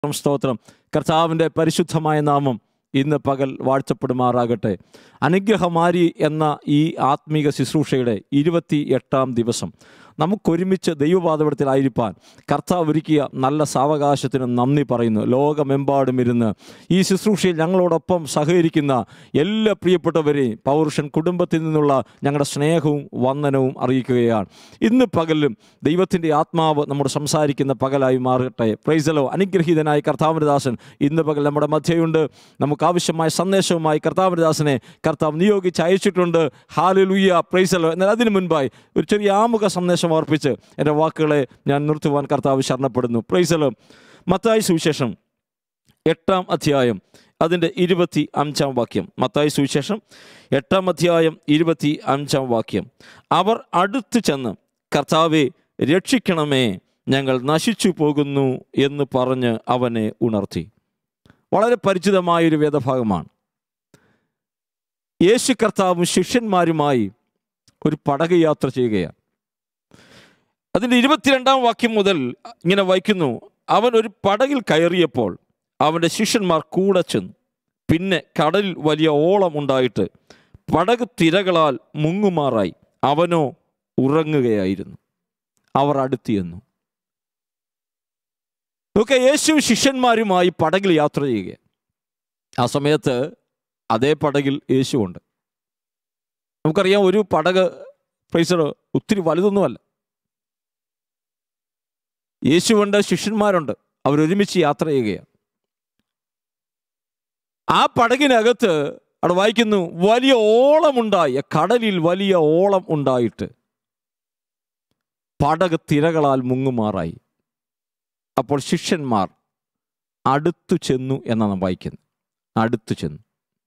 സ്തോത്രം കർത്താവിൻ്റെ പരിശുദ്ധമായ നാമം ഇന്ന് പകൽ വാഴ്ത്തപ്പെടുമാറാകട്ടെ അനുഗ്രഹമാരി എന്ന ഈ ആത്മീക ശുശ്രൂഷയുടെ ഇരുപത്തി എട്ടാം ദിവസം നമുക്കൊരുമിച്ച് ദൈവപാതപടത്തിലായിരിക്കാൻ കർത്താവ് ഒരുക്കിയ നല്ല സാവകാശത്തിന് നന്ദി പറയുന്നു ലോകമെമ്പാടും ഇരുന്ന് ഈ ശുശ്രൂഷയിൽ ഞങ്ങളോടൊപ്പം സഹകരിക്കുന്ന എല്ലാ പ്രിയപ്പെട്ടവരെയും പൗരുഷൻ കുടുംബത്തിൽ നിന്നുള്ള ഞങ്ങളുടെ സ്നേഹവും വന്ദനവും അറിയിക്കുകയാണ് ഇന്ന് പകലും ദൈവത്തിൻ്റെ ആത്മാവ് നമ്മോട് സംസാരിക്കുന്ന പകലായി മാറട്ടെ പ്രൈസലോ അനുഗ്രഹീതനായ കർത്താവിനദാസൻ ഇന്ന് പകൽ നമ്മുടെ മധ്യയുണ്ട് നമുക്ക് ആവശ്യമായ സന്ദേശവുമായി കർത്താവിനദാസനെ കർത്താവ് നിയോഗിച്ച് അയച്ചിട്ടുണ്ട് ഹാലുലുയ്യ പ്രൈസലോ എന്നാൽ അതിനു മുൻപായി ഒരു ചെറിയ ആമുഖ സന്ദേശം അർപ്പിച്ച് എൻ്റെ വാക്കുകളെ ഞാൻ നിർത്തുവാൻ കർത്താവ് ശരണപ്പെടുന്നു പ്രൈസലോ മത്തായി സുവിശേഷം എട്ടാം അധ്യായം അതിൻ്റെ ഇരുപത്തി അഞ്ചാം വാക്യം മത്തായി സുവിശേഷം എട്ടാം അധ്യായം ഇരുപത്തി അഞ്ചാം വാക്യം അവർ അടുത്ത് ചെന്ന് കർത്താവെ രക്ഷിക്കണമേ ഞങ്ങൾ നശിച്ചു പോകുന്നു എന്ന് പറഞ്ഞ് അവനെ ഉണർത്തി വളരെ പരിചിതമായൊരു വേദഭാഗമാണ് യേശു കർത്താവും ശിഷ്യന്മാരുമായി ഒരു പടക യാത്ര ചെയ്യുകയാണ് അതിൻ്റെ ഇരുപത്തിരണ്ടാം വാക്യം മുതൽ ഇങ്ങനെ വായിക്കുന്നു അവൻ ഒരു പടകിൽ കയറിയപ്പോൾ അവൻ്റെ ശിഷ്യന്മാർ കൂടെ ചെന്നു പിന്നെ കടലിൽ വലിയ ഓളം ഉണ്ടായിട്ട് പടക് തിരകളാൽ മുങ്ങുമാറായി അവനോ ഉറങ്ങുകയായിരുന്നു അവർ അടുത്തിയെന്നു നോക്കെ യേശു ശിഷ്യന്മാരുമായി പടകിൽ യാത്ര ചെയ്യുക ആ സമയത്ത് അതേ പടകിൽ യേശുവുണ്ട് നമുക്കറിയാം ഒരു പടക് പ്രൈസർ ഒത്തിരി വലുതൊന്നുമല്ല യേശുവുണ്ട് ശിഷ്യന്മാരുണ്ട് അവരൊരുമിച്ച് യാത്ര ചെയ്യുകയാണ് ആ പടകിനകത്ത് അവിടെ വായിക്കുന്നു വലിയ ഓളമുണ്ടായി കടലിൽ വലിയ ഓളം ഉണ്ടായിട്ട് പടക് തിരകളാൽ മുങ്ങുമാറായി അപ്പോൾ ശിഷ്യന്മാർ അടുത്തു ചെന്നു എന്നാണ് വായിക്കുന്നത് അടുത്തു ചെന്നു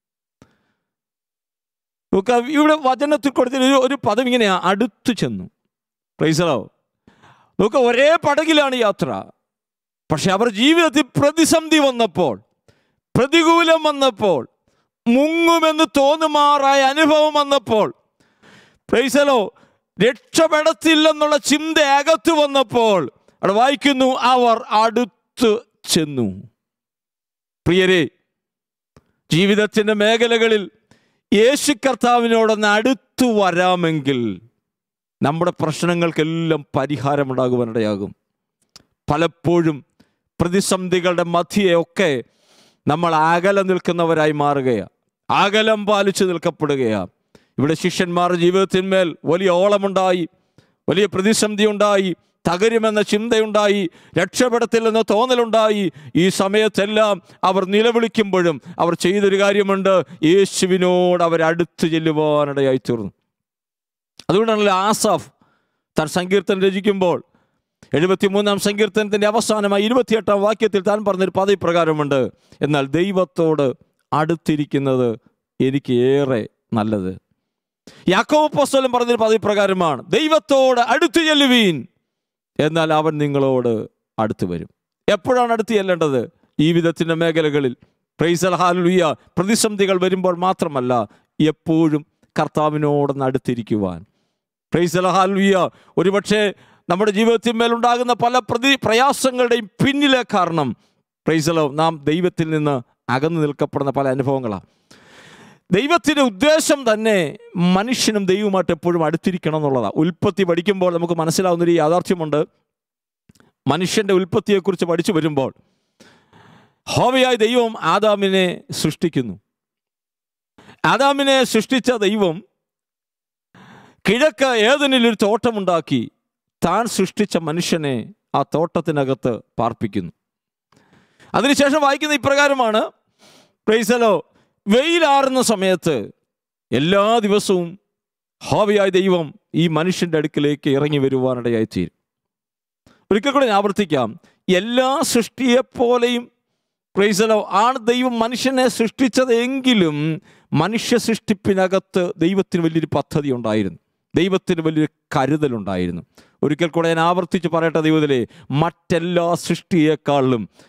നോക്കുക ഇവിടെ വചനത്തിൽ കൊടുത്തിട്ട് ഒരു ഒരു പദം ഇങ്ങനെയാ അടുത്തു ചെന്നു പ്രൈസലോ നോക്കുക ഒരേ പടകിലാണ് യാത്ര പക്ഷെ അവർ ജീവിതത്തിൽ പ്രതിസന്ധി വന്നപ്പോൾ പ്രതികൂലം വന്നപ്പോൾ മുങ്ങുമെന്ന് തോന്നുമാറായ അനുഭവം വന്നപ്പോൾ പ്രൈസലോ രക്ഷപ്പെടത്തില്ലെന്നുള്ള ചിന്ത അകത്ത് വന്നപ്പോൾ അവിടെ വായിക്കുന്നു അവർ അടുത്ത് ചെന്നു പ്രിയരെ ജീവിതത്തിൻ്റെ മേഖലകളിൽ യേശു കർത്താവിനോടൊന്ന് അടുത്തു വരാമെങ്കിൽ നമ്മുടെ പ്രശ്നങ്ങൾക്കെല്ലാം പരിഹാരമുണ്ടാകുവാനിടയാകും പലപ്പോഴും പ്രതിസന്ധികളുടെ മധ്യയൊക്കെ നമ്മൾ അകലം നിൽക്കുന്നവരായി മാറുകയാണ് അകലം പാലിച്ചു നിൽക്കപ്പെടുകയാണ് ഇവിടെ ശിഷ്യന്മാർ ജീവിതത്തിന്മേൽ വലിയ ഓളമുണ്ടായി വലിയ പ്രതിസന്ധി ഉണ്ടായി തകരുമെന്ന ചിന്തയുണ്ടായി രക്ഷപ്പെടത്തില്ലെന്ന തോന്നലുണ്ടായി ഈ സമയത്തെല്ലാം അവർ നിലവിളിക്കുമ്പോഴും അവർ ചെയ്തൊരു കാര്യമുണ്ട് യേശുവിനോട് അവരടുത്ത് ചെല്ലുവാനിടയായി തീർന്നു അതുകൊണ്ടാണല്ലോ ആസാഫ് താൻ സങ്കീർത്തനം രചിക്കുമ്പോൾ എഴുപത്തിമൂന്നാം സങ്കീർത്തനത്തിൻ്റെ അവസാനമായി ഇരുപത്തിയെട്ടാം വാക്യത്തിൽ താൻ പറഞ്ഞൊരു പദവി പ്രകാരമുണ്ട് എന്നാൽ ദൈവത്തോട് അടുത്തിരിക്കുന്നത് എനിക്ക് ഏറെ നല്ലത് യാക്കോബ് പോസ്തലം പറഞ്ഞൊരു പദവി പ്രകാരമാണ് ദൈവത്തോട് അടുത്തു ചെല്ലുവീൻ എന്നാൽ അവൻ നിങ്ങളോട് അടുത്ത് വരും എപ്പോഴാണ് അടുത്ത് ചെല്ലേണ്ടത് ജീവിതത്തിൻ്റെ മേഖലകളിൽ പ്രൈസൽ ഹാലുയ പ്രതിസന്ധികൾ വരുമ്പോൾ മാത്രമല്ല എപ്പോഴും കർത്താവിനോടൊന്ന് അടുത്തിരിക്കുവാൻ പ്രൈസൽ ഹാലുയ ഒരുപക്ഷെ നമ്മുടെ ജീവിതത്തിന്മേലുണ്ടാകുന്ന പല പ്രതി പ്രയാസങ്ങളുടെയും പിന്നിലെ കാരണം പ്രൈസലോ നാം ദൈവത്തിൽ നിന്ന് അകന്നു നിൽക്കപ്പെടുന്ന പല അനുഭവങ്ങളാണ് ദൈവത്തിൻ്റെ ഉദ്ദേശം തന്നെ മനുഷ്യനും ദൈവവുമായിട്ട് എപ്പോഴും അടുത്തിരിക്കണം എന്നുള്ളതാണ് ഉൽപ്പത്തി പഠിക്കുമ്പോൾ നമുക്ക് മനസ്സിലാവുന്നൊരു യാഥാർത്ഥ്യമുണ്ട് മനുഷ്യൻ്റെ ഉൽപ്പത്തിയെക്കുറിച്ച് പഠിച്ചു വരുമ്പോൾ ഹോവയായ ദൈവം ആദാമിനെ സൃഷ്ടിക്കുന്നു ആദാമിനെ സൃഷ്ടിച്ച ദൈവം കിഴക്ക് ഏതെനിലൊരു തോട്ടമുണ്ടാക്കി താൻ സൃഷ്ടിച്ച മനുഷ്യനെ ആ തോട്ടത്തിനകത്ത് പാർപ്പിക്കുന്നു അതിനുശേഷം വായിക്കുന്ന ഇപ്രകാരമാണ് പ്രൈസലോ വെയിലാറുന്ന സമയത്ത് എല്ലാ ദിവസവും ഹോവയായ ദൈവം ഈ മനുഷ്യൻ്റെ അടുക്കിലേക്ക് ഇറങ്ങി വരുവാനിടയായി തീരും ഒരിക്കൽ കൂടെ ഞാൻ ആവർത്തിക്കാം എല്ലാ സൃഷ്ടിയെപ്പോലെയും പ്രൈസലോ ആണ് ദൈവം മനുഷ്യനെ സൃഷ്ടിച്ചതെങ്കിലും മനുഷ്യ സൃഷ്ടിപ്പിനകത്ത് ദൈവത്തിന് വലിയൊരു പദ്ധതി ഉണ്ടായിരുന്നു ദൈവത്തിന് വലിയൊരു കരുതലുണ്ടായിരുന്നു ഒരിക്കൽ കൂടെ ഞാൻ ആവർത്തിച്ച് പറയട്ടെ ദൈവത്തിലെ മറ്റെല്ലാ സൃഷ്ടിയേക്കാളിലും ഏറ്റവും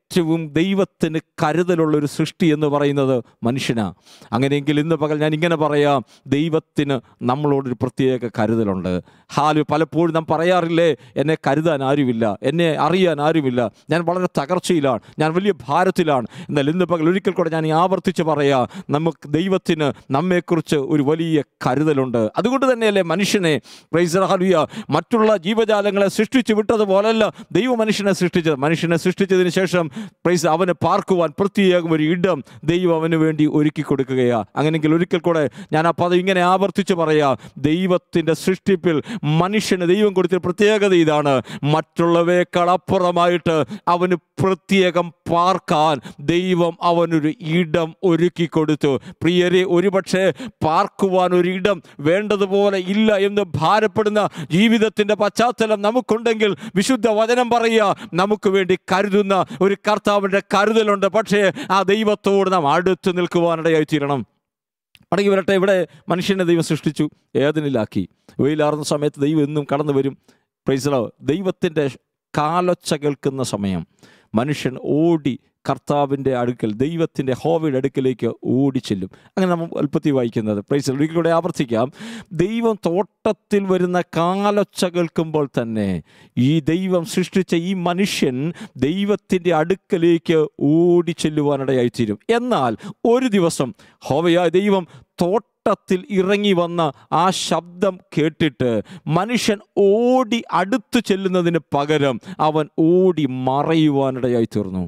ഏറ്റവും ദൈവത്തിന് കരുതലുള്ള ഒരു സൃഷ്ടി എന്ന് പറയുന്നത് മനുഷ്യനാ അങ്ങനെയെങ്കിൽ ഇന്ന് പകൽ ഞാൻ ഇങ്ങനെ പറയാം ദൈവത്തിന് നമ്മളോടൊരു പ്രത്യേക കരുതലുണ്ട് ഹാല് പലപ്പോഴും നാം പറയാറില്ലേ എന്നെ കരുതാൻ ആരുമില്ല എന്നെ അറിയാൻ ആരുമില്ല ഞാൻ വളരെ തകർച്ചയിലാണ് ഞാൻ വലിയ ഭാരത്തിലാണ് എന്നാൽ ഇന്ന് പകൽ ഒരിക്കൽ കൂടെ ഞാൻ ഈ ആവർത്തിച്ച് പറയാം നമുക്ക് ദൈവത്തിന് നമ്മെക്കുറിച്ച് ഒരു വലിയ കരുതലുണ്ട് അതുകൊണ്ട് തന്നെയല്ലേ മനുഷ്യനെ പ്രൈസറാലുയ മറ്റുള്ള ജീവജാലങ്ങളെ സൃഷ്ടിച്ചു വിട്ടതുപോലല്ല ദൈവ മനുഷ്യനെ സൃഷ്ടിച്ചത് മനുഷ്യനെ സൃഷ്ടിച്ചതിന് ശേഷം പ്രൈസ് അവന് പാർക്കുവാൻ പ്രത്യേകം ഒരു ഇടം ദൈവം അവന് വേണ്ടി ഒരുക്കി കൊടുക്കുകയാ അങ്ങനെയെങ്കിൽ ഒരിക്കൽ കൂടെ ഞാൻ ആ പദം ഇങ്ങനെ ആവർത്തിച്ച് പറയാ ദൈവത്തിൻ്റെ സൃഷ്ടിപ്പിൽ മനുഷ്യന് ദൈവം കൊടുത്ത പ്രത്യേകത ഇതാണ് മറ്റുള്ളവയേക്കാൾ അപ്പുറമായിട്ട് അവന് പ്രത്യേകം പാർക്കാൻ ദൈവം അവനൊരു ഇടം ഒരുക്കി കൊടുത്തു പ്രിയരെ ഒരുപക്ഷെ പാർക്കുവാൻ ഒരു ഇടം വേണ്ടതുപോലെ ഇല്ല എന്ന് ഭാരപ്പെടുന്ന ജീവിതത്തിൻ്റെ പശ്ചാത്തലം നമുക്കുണ്ടെങ്കിൽ വിശുദ്ധ വചനം പറയുക നമുക്ക് വേണ്ടി കരുതുന്ന ഒരു കർത്താവിൻ്റെ കരുതലുണ്ട് പക്ഷേ ആ ദൈവത്തോട് നാം അടുത്ത് നിൽക്കുവാനിടയായി തീരണം മടങ്ങി വരട്ടെ ഇവിടെ മനുഷ്യനെ ദൈവം സൃഷ്ടിച്ചു ഏതിനിലാക്കി വെയിലാറുന്ന സമയത്ത് ദൈവം എന്നും കടന്നു വരും പ്രൈസലോ ദൈവത്തിൻ്റെ കാലൊച്ച കേൾക്കുന്ന സമയം മനുഷ്യൻ ഓടി കർത്താവിൻ്റെ അടുക്കൽ ദൈവത്തിൻ്റെ ഹോവയുടെ അടുക്കലേക്ക് ഓടി ചെല്ലും അങ്ങനെ നമ്മൾ അല്പത്തി വായിക്കുന്നത് പ്രൈസ് ഒരിക്കലൂടെ ആവർത്തിക്കാം ദൈവം തോട്ടത്തിൽ വരുന്ന കാലൊച്ച കേൾക്കുമ്പോൾ തന്നെ ഈ ദൈവം സൃഷ്ടിച്ച ഈ മനുഷ്യൻ ദൈവത്തിൻ്റെ അടുക്കലേക്ക് ഓടി ചെല്ലുവാനിടയായിത്തീരും എന്നാൽ ഒരു ദിവസം ഹോവയായ ദൈവം തോട്ടത്തിൽ ഇറങ്ങി വന്ന ആ ശബ്ദം കേട്ടിട്ട് മനുഷ്യൻ ഓടി അടുത്തു ചെല്ലുന്നതിന് പകരം അവൻ ഓടി മറയുവാനിടയായി തീർന്നു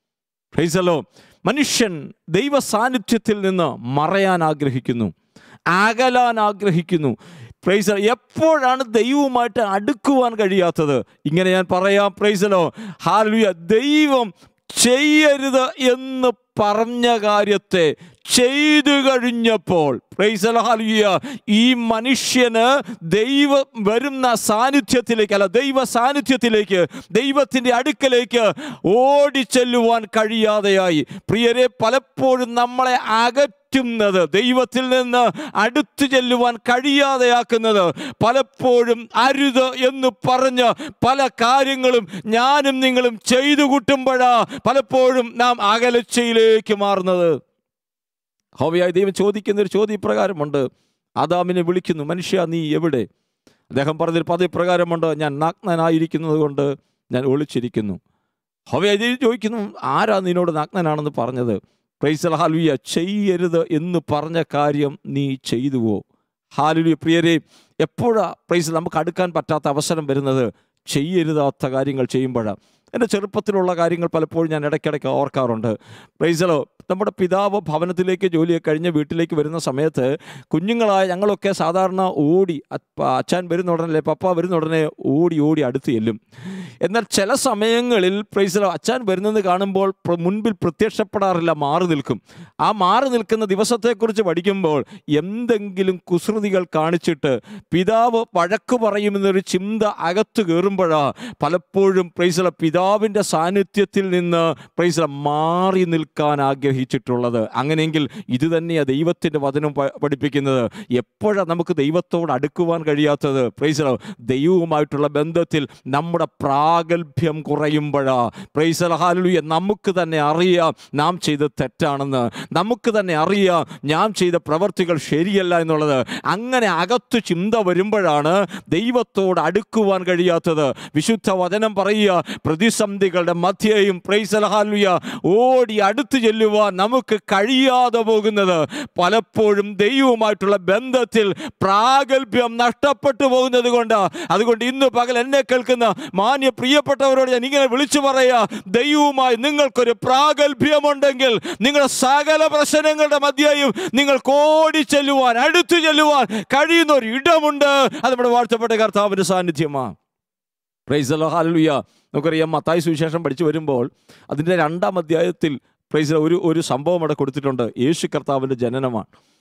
പ്രൈസലോ മനുഷ്യൻ ദൈവ സാന്നിധ്യത്തിൽ നിന്ന് മറയാൻ ആഗ്രഹിക്കുന്നു അകലാൻ ആഗ്രഹിക്കുന്നു പ്രൈസർ എപ്പോഴാണ് ദൈവവുമായിട്ട് അടുക്കുവാൻ കഴിയാത്തത് ഇങ്ങനെ ഞാൻ പറയാം പ്രൈസലോ ഹാലുയ ദൈവം ചെയ്യരുത് എന്ന് പറഞ്ഞ കാര്യത്തെ ചെയ്തു കഴിഞ്ഞപ്പോൾ പ്രൈസലഹാലിയ ഈ മനുഷ്യന് ദൈവം വരുന്ന സാന്നിധ്യത്തിലേക്ക് അല്ല ദൈവ സാന്നിധ്യത്തിലേക്ക് ദൈവത്തിൻ്റെ അടുക്കലേക്ക് ഓടിച്ചെല്ലുവാൻ കഴിയാതെയായി പ്രിയരെ പലപ്പോഴും നമ്മളെ അകറ്റുന്നത് ദൈവത്തിൽ നിന്ന് അടുത്തു ചെല്ലുവാൻ കഴിയാതെയാക്കുന്നത് പലപ്പോഴും അരുത് എന്ന് പറഞ്ഞ് പല കാര്യങ്ങളും ഞാനും നിങ്ങളും ചെയ്തു കൂട്ടുമ്പോഴാ പലപ്പോഴും നാം അകലച്ചയിലേക്ക് മാറുന്നത് ഹോവയായി ദൈവം ചോദിക്കുന്ന ഒരു ചോദ്യം ഇപ്രകാരമുണ്ട് ആദാമിനെ വിളിക്കുന്നു മനുഷ്യ നീ എവിടെ അദ്ദേഹം പറഞ്ഞൊരു പദം ഇപ്രകാരമുണ്ട് ഞാൻ നഗ്നനായിരിക്കുന്നത് കൊണ്ട് ഞാൻ ഒളിച്ചിരിക്കുന്നു ഹോവയായി ദൈവം ചോദിക്കുന്നു ആരാ നിന്നോട് നഗ്നനാണെന്ന് പറഞ്ഞത് പ്രൈസൽ ഹാലുയ ചെയ്യരുത് എന്ന് പറഞ്ഞ കാര്യം നീ ചെയ്തുവോ ഹാലുലിയ പ്രിയരെ എപ്പോഴാ പ്രൈസ് നമുക്ക് അടുക്കാൻ പറ്റാത്ത അവസരം വരുന്നത് ചെയ്യരുതാത്ത കാര്യങ്ങൾ ചെയ്യുമ്പോഴാണ് എൻ്റെ ചെറുപ്പത്തിലുള്ള കാര്യങ്ങൾ പലപ്പോഴും ഞാൻ ഇടയ്ക്കിടയ്ക്ക് ഓർക്കാറുണ്ട് പ്രൈസലോ നമ്മുടെ പിതാവ് ഭവനത്തിലേക്ക് ജോലിയെ കഴിഞ്ഞ് വീട്ടിലേക്ക് വരുന്ന സമയത്ത് കുഞ്ഞുങ്ങളായ ഞങ്ങളൊക്കെ സാധാരണ ഓടി അപ്പ- അച്ഛൻ വരുന്ന ഉടനെ പപ്പ വരുന്ന ഉടനെ ഓടി ഓടി അടുത്ത് ചെല്ലും എന്നാൽ ചില സമയങ്ങളിൽ പ്രൈസലോ അച്ഛൻ വരുന്നത് കാണുമ്പോൾ പ്ര- മുൻപിൽ പ്രത്യക്ഷപ്പെടാറില്ല മാറി നിൽക്കും ആ മാറി നിൽക്കുന്ന ദിവസത്തെക്കുറിച്ച് പഠിക്കുമ്പോൾ എന്തെങ്കിലും കുസൃതികൾ കാണിച്ചിട്ട് പിതാവ് വഴക്ക് പറയുമെന്നൊരു ചിന്ത അകത്ത് കയറുമ്പോഴാ പലപ്പോഴും പ്രൈസല പിതാവിൻ്റെ സാന്നിധ്യത്തിൽ നിന്ന് പ്രൈസല മാറി നിൽക്കാൻ ആഗ്രഹിച്ചിട്ടുള്ളത് അങ്ങനെയെങ്കിൽ ഇത് തന്നെയാണ് ദൈവത്തിൻ്റെ വചനം പ- പഠിപ്പിക്കുന്നത് എപ്പോഴാണ് നമുക്ക് ദൈവത്തോട് അടുക്കുവാൻ കഴിയാത്തത് പ്രൈസലോ ദൈവവുമായിട്ടുള്ള ബന്ധത്തിൽ നമ്മുടെ പ്രാഗൽഭ്യം കുറയുമ്പോഴാ പ്രൈസല ഹാലുയ നമുക്ക് തന്നെ അറിയാം നാം ചെയ്ത് തെറ്റാണെന്ന് നമുക്ക് തന്നെ അറിയാം ഞാൻ ചെയ്ത പ്രവർത്തികൾ ശരിയല്ല എന്നുള്ളത് അങ്ങനെ അകത്തു ചിന്ത വരുമ്പോഴാണ് ദൈവത്തോട് അടുക്കുവാൻ കഴിയാത്തത് വിശുദ്ധ വചനം പറയുക പ്രതിസന്ധികളുടെ മധ്യയും പ്രൈസലഹാലുയ ഓടി അടുത്തു ചെല്ലുവാൻ നമുക്ക് കഴിയാതെ പോകുന്നത് പലപ്പോഴും ദൈവവുമായിട്ടുള്ള ബന്ധത്തിൽ പ്രാഗൽഭ്യം നഷ്ടപ്പെട്ടു പോകുന്നത് കൊണ്ട് അതുകൊണ്ട് ഇന്ന് പകൽ എന്നെ കേൾക്കുന്ന മാന്യ പ്രിയപ്പെട്ടവരോട് ഞാൻ ഇങ്ങനെ വിളിച്ചു പറയാ ദൈവവുമായി നിങ്ങൾക്കൊരു പ്രാഗൽഭ്യമുണ്ടെങ്കിൽ നിങ്ങളുടെ സകല പ്രശ്നങ്ങളുടെ മധ്യയും നിങ്ങൾക്ക് ഓടി ചെല്ലുവാൻ അടുത്തു ചെല്ലുവാൻ കഴിയുന്ന ഒരു ഇടമുണ്ട് അത് നമ്മുടെ വാഴ്ത്തപ്പെട്ട കർത്താവിന്റെ സാന്നിധ്യമാണ് പ്രൈസ് ഹാലുയ നമുക്കറിയാം മത്തായി സുവിശേഷം പഠിച്ചു വരുമ്പോൾ അതിൻ്റെ രണ്ടാം അധ്യായത്തിൽ പ്രൈസ് ഒരു ഒരു സംഭവം അവിടെ കൊടുത്തിട്ടുണ്ട് യേശു കർത്താവിൻ്റെ ജനനമാണ്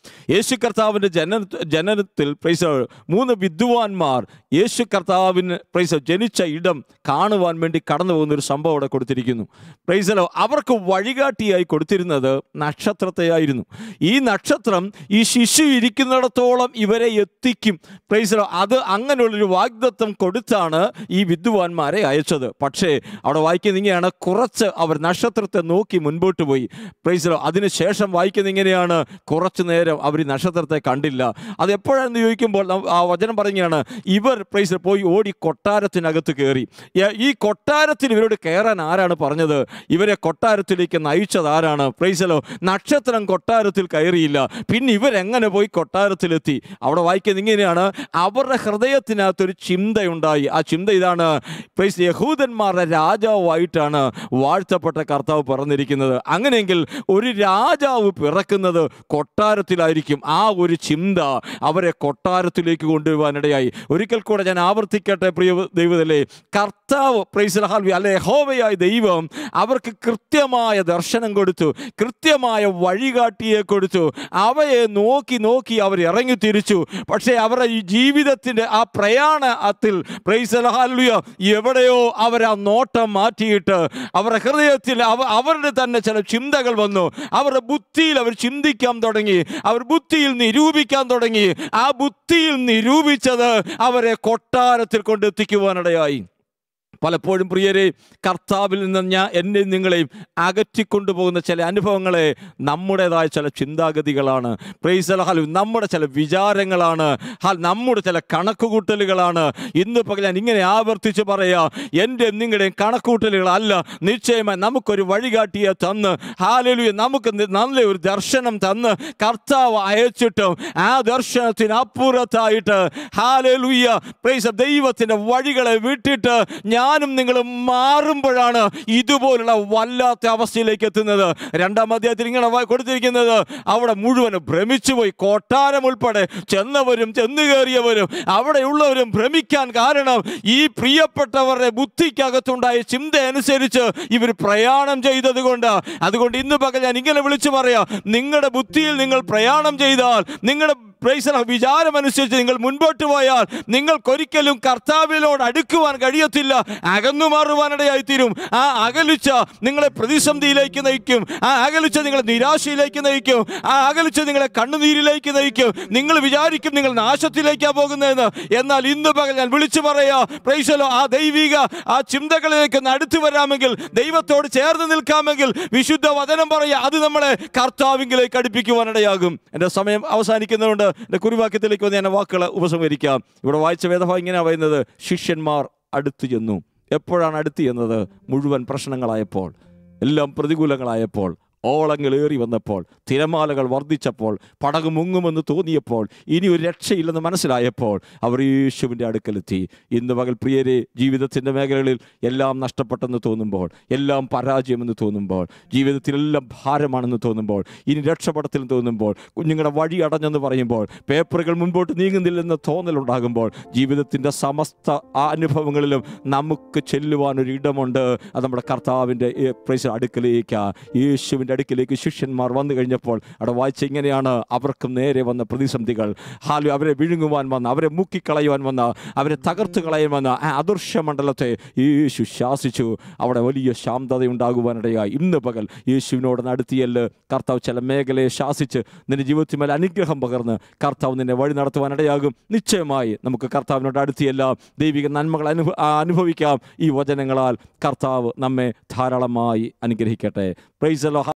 യേശു കർത്താവിൻ്റെ ജന ജനനത്തിൽ പ്രൈസ് മൂന്ന് വിദ്വാൻമാർ യേശു കർത്താവിന് പ്രൈസ് ജനിച്ച ഇടം കാണുവാൻ വേണ്ടി കടന്നു പോകുന്ന ഒരു സംഭവം അവിടെ കൊടുത്തിരിക്കുന്നു പ്രൈസലോ അവർക്ക് വഴികാട്ടിയായി കൊടുത്തിരുന്നത് നക്ഷത്രത്തെയായിരുന്നു ഈ നക്ഷത്രം ഈ ശിശു ഇരിക്കുന്നിടത്തോളം ഇവരെ എത്തിക്കും പ്രൈസലോ അത് അങ്ങനെയുള്ളൊരു വാഗ്ദത്വം കൊടുത്താണ് ഈ വിദ്വാൻമാരെ അയച്ചത് പക്ഷേ അവിടെ വായിക്കുന്ന ഇങ്ങനെയാണ് കുറച്ച് അവർ നക്ഷത്രത്തെ നോക്കി മുൻപോട്ട് പോയി പ്രൈസലോ അതിനുശേഷം വായിക്കുന്ന ഇങ്ങനെയാണ് കുറച്ചു നേരം അവർ ഈ നക്ഷത്രത്തെ കണ്ടില്ല അത് എപ്പോഴാണെന്ന് ചോദിക്കുമ്പോൾ നം- ആ വചനം പറയുകയാണ് ഇവർ പ്രൈസ് പോയി ഓടി കൊട്ടാരത്തിനകത്ത് കയറി യ- ഈ കൊട്ടാരത്തിൽ ഇവരോട് കയറാൻ ആരാണ് പറഞ്ഞത് ഇവരെ കൊട്ടാരത്തിലേക്ക് നയിച്ചത് ആരാണ് പ്രൈസലോ നക്ഷത്രം കൊട്ടാരത്തിൽ കയറിയില്ല പിന്നെ ഇവരെങ്ങനെ പോയി കൊട്ടാരത്തിലെത്തി അവിടെ വായിക്കുന്നത് ഇങ്ങനെയാണ് അവരുടെ ഹൃദയത്തിനകത്തൊരു ചിന്തയുണ്ടായി ആ ചിന്ത ഇതാണ് പ്രൈസ് യഹൂദന്മാരുടെ രാജാവായിട്ടാണ് വാഴ്ത്തപ്പെട്ട കർത്താവ് പറഞ്ഞിരിക്കുന്നത് അങ്ങനെയെങ്കിൽ ഒരു രാജാവ് പിറക്കുന്നത് കൊട്ടാരത്തിലായിരിക്കും ആ ഒരു ചിന്ത അവരെ കൊട്ടാരത്തിലേക്ക് കൊണ്ടുവരുവാനിടയായി ഒരിക്കൽ കൂടെ ഞാൻ ആവർത്തിക്കട്ടെ പ്രിയ ദൈവത്തിലെ കർത്താവ് പ്രൈസ് ഹാൽവി അല്ലെ ഹോവയായ ദൈവം അവർക്ക് കൃത്യമായ ദർശനം കൊടുത്തു കൃത്യമായ വഴികാട്ടിയെ കൊടുത്തു അവയെ നോക്കി നോക്കി അവർ ഇറങ്ങി തിരിച്ചു പക്ഷേ അവരുടെ ഈ ജീവിതത്തിൻ്റെ ആ പ്രയാണത്തിൽ പ്രൈസ് ഹാൽവിയ എവിടെയോ അവർ ആ നോട്ടം മാറ്റിയിട്ട് അവരുടെ ഹൃദയത്തിൽ അവ അവരുടെ തന്നെ ചില ചിന്തകൾ വന്നു അവരുടെ ബുദ്ധിയിൽ അവർ ചിന്തിക്കാൻ തുടങ്ങി അവർ ബുദ്ധിയിൽ നിരൂപിക്കാൻ തുടങ്ങി ആ ബുദ്ധിയിൽ നിരൂപിച്ചത് അവരെ കൊട്ടാരത്തിൽ കൊണ്ടെത്തിക്കുവാനിടയായി പലപ്പോഴും പ്രിയരെ കർത്താവിൽ നിന്ന് ഞാൻ എന്നെയും നിങ്ങളെയും അകറ്റിക്കൊണ്ടുപോകുന്ന ചില അനുഭവങ്ങളെ നമ്മുടേതായ ചില ചിന്താഗതികളാണ് പ്രൈസൽ ഹാൽ നമ്മുടെ ചില വിചാരങ്ങളാണ് ഹാൽ നമ്മുടെ ചില കണക്കുകൂട്ടലുകളാണ് ഇന്ന് പകൽ ഞാൻ ഇങ്ങനെ ആവർത്തിച്ച് പറയാ എൻ്റെ നിങ്ങളുടെയും കണക്കുകൂട്ടലുകളല്ല നിശ്ചയമായി നമുക്കൊരു വഴികാട്ടിയെ തന്ന് ഹാലലുയ നമുക്ക് നി- നല്ല ഒരു ദർശനം തന്ന് കർത്താവ് അയച്ചിട്ടും ആ ദർശനത്തിന് അപ്പുറത്തായിട്ട് ഹാലലുയ പ്രൈസ ദൈവത്തിൻ്റെ വഴികളെ വിട്ടിട്ട് ഞാനും നിങ്ങളും മാറുമ്പോഴാണ് ഇതുപോലുള്ള വല്ലാത്ത അവസ്ഥയിലേക്ക് എത്തുന്നത് രണ്ടാം അധ്യായത്തിൽ ഇങ്ങനെ വാ- കൊടുത്തിരിക്കുന്നത് അവിടെ മുഴുവനും ഭ്രമിച്ചുപോയി കൊട്ടാരം ഉൾപ്പെടെ ചെന്നവരും ചെന്നു കയറിയവരും അവിടെയുള്ളവരും ഭ്രമിക്കാൻ കാരണം ഈ പ്രിയപ്പെട്ടവരുടെ ബുദ്ധിക്കകത്തുണ്ടായ ചിന്ത അനുസരിച്ച് ഇവർ പ്രയാണം ചെയ്തത് കൊണ്ട് അതുകൊണ്ട് ഇന്ന് പകൽ ഞാൻ ഇങ്ങനെ വിളിച്ചു പറയാം നിങ്ങളുടെ ബുദ്ധിയിൽ നിങ്ങൾ പ്രയാണം ചെയ്താൽ നിങ്ങളുടെ പ്രൈസല വിചാരമനുസരിച്ച് നിങ്ങൾ മുൻപോട്ട് പോയാൽ നിങ്ങൾക്കൊരിക്കലും കർത്താവിനോട് അടുക്കുവാൻ കഴിയത്തില്ല അകന്നു മാറുവാനിടയായി തീരും ആ അകലുച്ച നിങ്ങളെ പ്രതിസന്ധിയിലേക്ക് നയിക്കും ആ അകലുച്ച നിങ്ങളെ നിരാശയിലേക്ക് നയിക്കും ആ അകലുച്ച നിങ്ങളെ കണ്ണുനീരിലേക്ക് നയിക്കും നിങ്ങൾ വിചാരിക്കും നിങ്ങൾ നാശത്തിലേക്കാ പോകുന്നതെന്ന് എന്നാൽ ഇന്ന് പകൽ ഞാൻ വിളിച്ചു പറയാ പ്രൈസലോ ആ ദൈവിക ആ ചിന്തകളിലേക്ക് ഒന്ന് അടുത്തു വരാമെങ്കിൽ ദൈവത്തോട് ചേർന്ന് നിൽക്കാമെങ്കിൽ വിശുദ്ധ വചനം പറയാ അത് നമ്മളെ കർത്താവിങ്കിലേക്ക് അടുപ്പിക്കുവാനിടയാകും എൻ്റെ സമയം അവസാനിക്കുന്നതുകൊണ്ട് എൻ്റെ കുറിവാക്യത്തിലേക്ക് വന്ന് ഞാൻ വാക്കുകൾ ഉപസംഹരിക്കാം ഇവിടെ വായിച്ച വേദഭാഗം ഇങ്ങനെയാണ് പറയുന്നത് ശിഷ്യന്മാർ അടുത്തു ചെന്നു എപ്പോഴാണ് അടുത്ത് ചെന്നത് മുഴുവൻ പ്രശ്നങ്ങളായപ്പോൾ എല്ലാം പ്രതികൂലങ്ങളായപ്പോൾ ഓളങ്ങൾ ഏറി വന്നപ്പോൾ തിരമാലകൾ വർദ്ധിച്ചപ്പോൾ പടക് മുങ്ങുമെന്ന് തോന്നിയപ്പോൾ ഇനി ഒരു രക്ഷയില്ലെന്ന് മനസ്സിലായപ്പോൾ അവർ യേശുവിൻ്റെ അടുക്കലെത്തി ഇന്ന് പകൽ പ്രിയരെ ജീവിതത്തിൻ്റെ മേഖലകളിൽ എല്ലാം നഷ്ടപ്പെട്ടെന്ന് തോന്നുമ്പോൾ എല്ലാം പരാജയമെന്ന് തോന്നുമ്പോൾ ജീവിതത്തിലെല്ലാം ഭാരമാണെന്ന് തോന്നുമ്പോൾ ഇനി രക്ഷപ്പെടത്തില്ലെന്ന് തോന്നുമ്പോൾ കുഞ്ഞുങ്ങളുടെ വഴി അടഞ്ഞെന്ന് പറയുമ്പോൾ പേപ്പറുകൾ മുൻപോട്ട് നീങ്ങുന്നില്ലെന്ന് തോന്നലുണ്ടാകുമ്പോൾ ജീവിതത്തിൻ്റെ സമസ്ത ആ അനുഭവങ്ങളിലും നമുക്ക് ചെല്ലുവാൻ ഒരു ഇടമുണ്ട് അത് നമ്മുടെ കർത്താവിൻ്റെ പ്രൈസ് അടുക്കലേക്ക് യേശുവിൻ്റെ അടുക്കിലേക്ക് ശിഷ്യന്മാർ വന്നു കഴിഞ്ഞപ്പോൾ അവിടെ വായിച്ച ഇങ്ങനെയാണ് അവർക്കും നേരെ വന്ന പ്രതിസന്ധികൾ ഹാലു അവരെ വിഴുങ്ങുവാൻ വന്ന അവരെ മുക്കിക്കളയുവാൻ വന്ന അവരെ തകർത്ത് കളയാൻ വന്ന ആ അദൃശ്യ മണ്ഡലത്തെ യേശു ശാസിച്ചു അവിടെ വലിയ ശാന്തത ഉണ്ടാകുവാനിടയായി ഇന്ന് പകൽ യേശുവിനോട് നടത്തിയല് കർത്താവ് ചില മേഖലയെ ശാസിച്ച് നിന്റെ ജീവിതത്തിൽ മേലെ അനുഗ്രഹം പകർന്ന് കർത്താവ് നിന്നെ വഴി നടത്തുവാനിടയാകും നിശ്ചയമായി നമുക്ക് കർത്താവിനോട് അടുത്തിയെല്ലാം ദൈവിക നന്മകൾ അനുഭ ആ, അനുഭവിക്കാം ഈ വചനങ്ങളാൽ കർത്താവ് നമ്മെ ധാരാളമായി അനുഗ്രഹിക്കട്ടെ പ്രൈസലോ